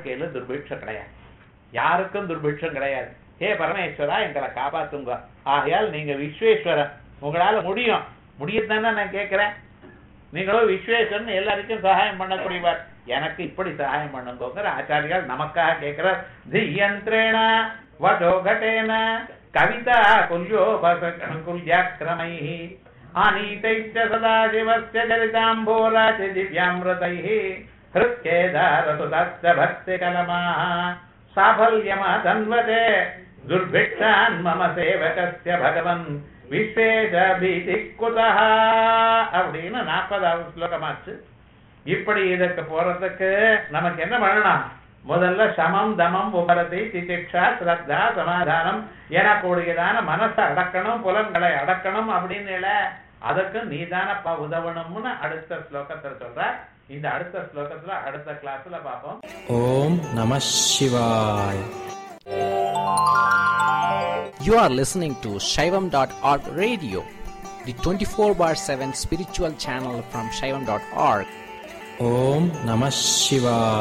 வாழ்க்கையில துர்பிட்சம் கிடையாது யாருக்கும் துர்பிட்சம் கிடையாது ஹே பரமேஸ்வரா எங்களை காப்பாத்துங்க ஆகையால் நீங்க விஸ்வேஸ்வரன் உங்களால முடியும் முடியத்தானே நான் கேட்கிறேன் நீங்களும் விஸ்வேஸ்வரன் எல்லாருக்கும் சகாயம் பண்ணக்கூடியவர் எனக்கு இப்படி சகாயம் பண்ணுங்கிற ஆச்சாரியால் நமக்காக கேட்கிறார் தியந்திரேண வடோகட்டேன கவிதா குல்யோபகுல்யாக்கிரமை ஆனீதைச்ச சதாசிவஸ்ய சரிதாம்போராசி திவ்யாமிருதைः हृत्केदारसुतश्च भक्तिकलमाः साफल्यमतन्वते दुर्भिक्षान् मम सेवकस्य भगवन् விஸ்வேஷ பீதி குதஹ அப்படின்னு நாற்பதாவது ஸ்லோகமாச்சு இப்படி இதுக்கு போறதுக்கு நமக்கு என்ன பண்ணணும் முதல்ல சமம் தமம் உபரதி திதிக்ஷா ஸ்ரத்தா சமாதானம் எனக்கூடியதான மனசை அடக்கணும் புலன்களை அடக்கணும் அப்படின்னு இல்ல அதுக்கு நீதானப்பா உதவணும்னு அடுத்த ஸ்லோகத்துல சொல்ற இந்த அடுத்த ஸ்லோகத்துல அடுத்த கிளாஸ்ல பார்ப்போம் ஓம் நம சிவாய் You are listening to Shaivam.org radio, the 24 bar 7 spiritual channel from Shaivam.org. Om Namah Shivaya.